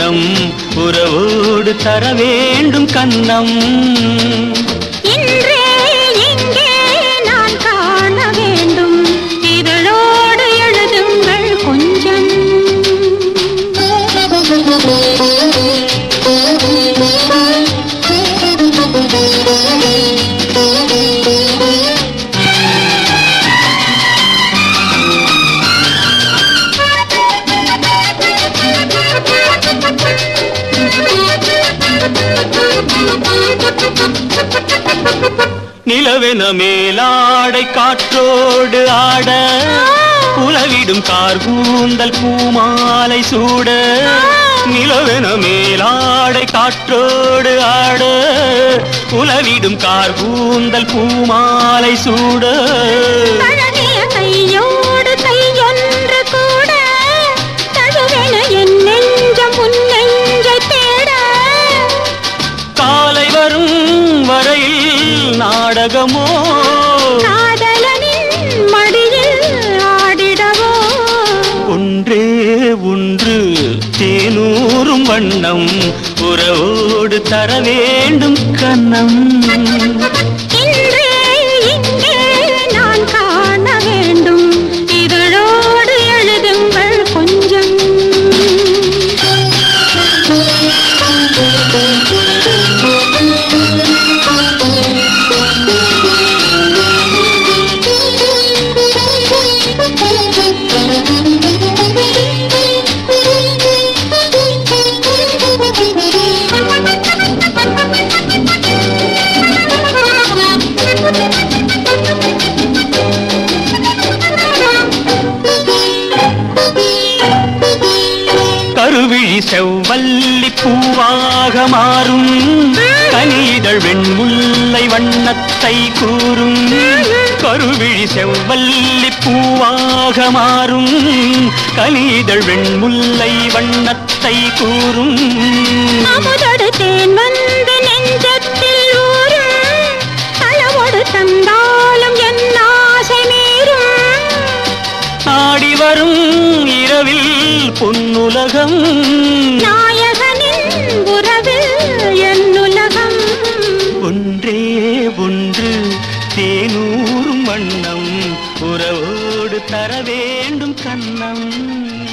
வண்ணம் உறவோடு தர வேண்டும் கன்னம் இன்றே இங்கே நான் காண வேண்டும் இதழோடு எழுதுங்கள் கொஞ்சம் நிலவென மேலாடை காற்றோடு ஆட உலவிடும் கார் கூந்தல் பூமாலை சூட நிலவென மேலாடை காற்றோடு ஆட உலவிடும் கார் கூந்தல் பூமாலை சூட பழகிய கையோடு கையொன்று கூட தழுவென என் நெஞ்சம் உன் நெஞ்சை தேட காலை வரும் வரையில் நாடகமோ காதலனின் மடியில் ஆடிடவோ ஒன்றே ஒன்று தேனூறும் வண்ணம் உறவோடு தர வேண்டும் கன்னம் இன்றே இங்கே நான் காண வேண்டும் இதழோடு எழுதுங்கள் கொஞ்சம் கருவிழி செவ்வல்லி பூவாக மாறும் கனியிதழ் வெண்முல்லை வண்ணத்தை கூறும் கருவிழி செவ்வல்லி பூவாக மாறும் கனியிதழ் வெண்முல்லை வண்ணத்தை கூறும் அமுதோடு தேன் வந்து நெஞ்சத்தில் ஊறும் அளவோடு தந்தாலும் என் ஆசை மீறும் நாடி வரும் இரவில் பொன்னுலகம் நாயகனின் உறவில் என் உலகம் ஒன்றே ஒன்று தேனூறும் வண்ணம் உறவோடு தர வேண்டும் கன்னம்